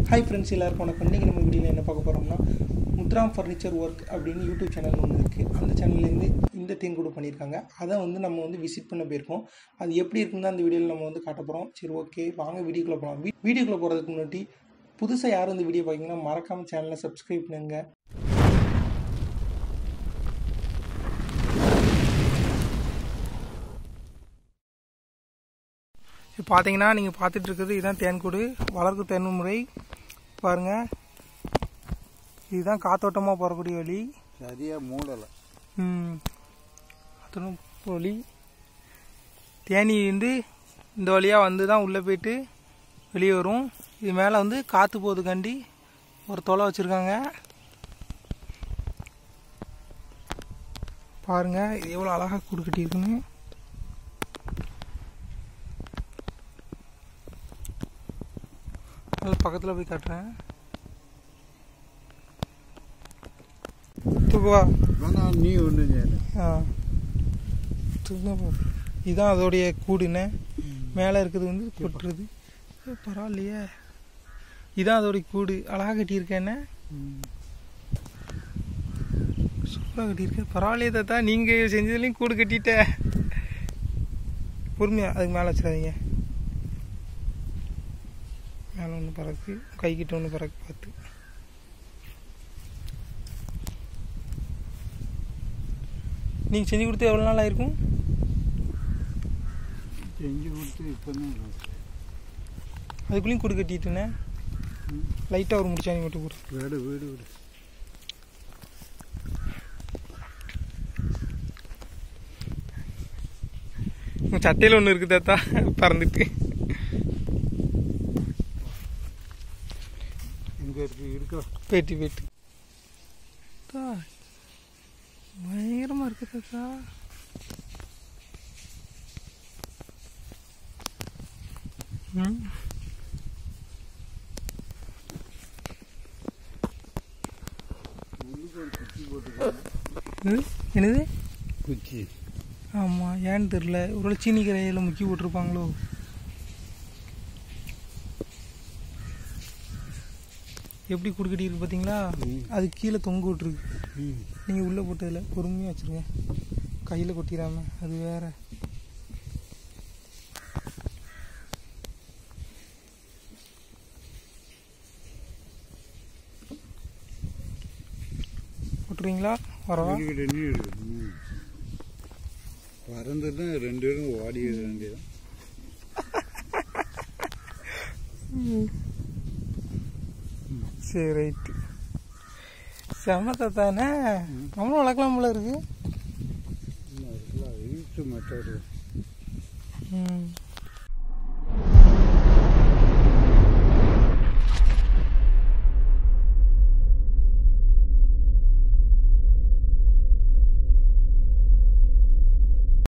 Hi friends எல்லாருக்கும் வணக்கம் இன்றைக்கி நம்ம வீடியோவில் என்ன பார்க்க போகிறோம்னா முத்ராம் ஃபர்னிச்சர் ஒர்க் அப்படின்னு யூடியூப் சேனல் ஒன்று இருக்குது அந்த சேனல்லேருந்து இந்த தேன் கூட பண்ணியிருக்காங்க அதை வந்து நம்ம வந்து விசிட் பண்ண போயிருக்கோம் அது எப்படி இருக்குன்னு அந்த வீடியோவில் நம்ம வந்து காட்ட போகிறோம் சரி ஓகே வாங்க வீடியோக்குள்ளே போகலாம் வீ வீடியோக்குள்ளே போகிறதுக்கு முன்னாடி புதுசாக யாரும் இந்த வீடியோ பார்த்தீங்கன்னா மறக்காமல் சேனலை சப்ஸ்கிரைப் பண்ணுங்க இப்போ பார்த்தீங்கன்னா நீங்கள் பார்த்துட்டு இருக்கிறது இதுதான் தேன்கூடு வளர்க்கு தேன் முறை பாருங்கள் இதுதான் காத்தோட்டமாக போகக்கூடிய வழி சரியா மூடலை ம் காத்தோட்டம் வழி தேனி வந்து இந்த வழியாக வந்து தான் உள்ளே போயிட்டு வெளியே வரும் இது மேலே வந்து காற்று போகிறதுக்காண்டி ஒரு தொலை வச்சுருக்காங்க பாருங்கள் இது எவ்வளோ அழகாக கூடு கட்டியிருக்குன்னு அது பக்கத்தில் போய் காட்டுறேன் தூக்குவா வேணாம் நீ ஒன்றும் செய்யலை ஆ தூக்குனா போதும். இதுதான் அதோடைய கூடுண்ணே மேலே இருக்கிறது வந்து கொட்டுறது ஏ, பரவாயில்லையே இதான் அதோடைய கூடு அழகாக கட்டியிருக்கேண்ணே சூப்பராக கட்டியிருக்கேன் பரவாயில்லையே தாத்தா நீங்கள் செஞ்சதுலேயும் கூடு கட்டிட்ட பொறுமையா அதுக்கு மேலே வச்சிடாதீங்க மேலே ஒன்று பறக்கு கைக்கிட்ட ஒன்று பறக்கு பார்த்து நீங்கள் செஞ்சு கொடுத்து எவ்வளோ நாள் ஆயிருக்கும் செஞ்சு கொடுத்து இப்போ தான் அதுக்குள்ளேயும் கூடு கட்டிட்டுண்ணே லைட்டாக ஒரு முடிச்சாணி மட்டும் கொடு வீடு வீடு வீடு உங்கள் சட்டையில் ஒன்று இருக்குது தாத்தா பறந்துட்டு இங்கே இருக்கு இருக்கா பேட்டி பேட்டி தா பயங்கரமாக இருக்கு தாத்தா ம் உள்ளுக்கு ஒரு குச்சி போட்டுருக்காங்க என்னது என்னது குச்சி ஆமாம் ஏன்னு தெரில ஒரு சீனி கரையில் முக்கி போட்டிருப்பாங்களோ எப்படி குடுக்கட்டி இருக்கு பார்த்தீங்களா ம். அது கீழே தொங்க விட்டுருக்கு ம் நீங்கள் உள்ளே போட்டதில் பொறுமையாக வச்சுருங்க கையில் கொட்டிடாம அது வேற போட்டுருவீங்களா வரவா வீடு நீ இருக்கு ம் பறந்துதான் ரெண்டு பேரும் ஓடிட வேண்டியதான் சரி ரைட்டு செம தாத்தானே நம்மளும் வளர்க்கலாம் போல இருக்கு இன்னும் இருக்கலாம் இழுத்து மட்டும் ம்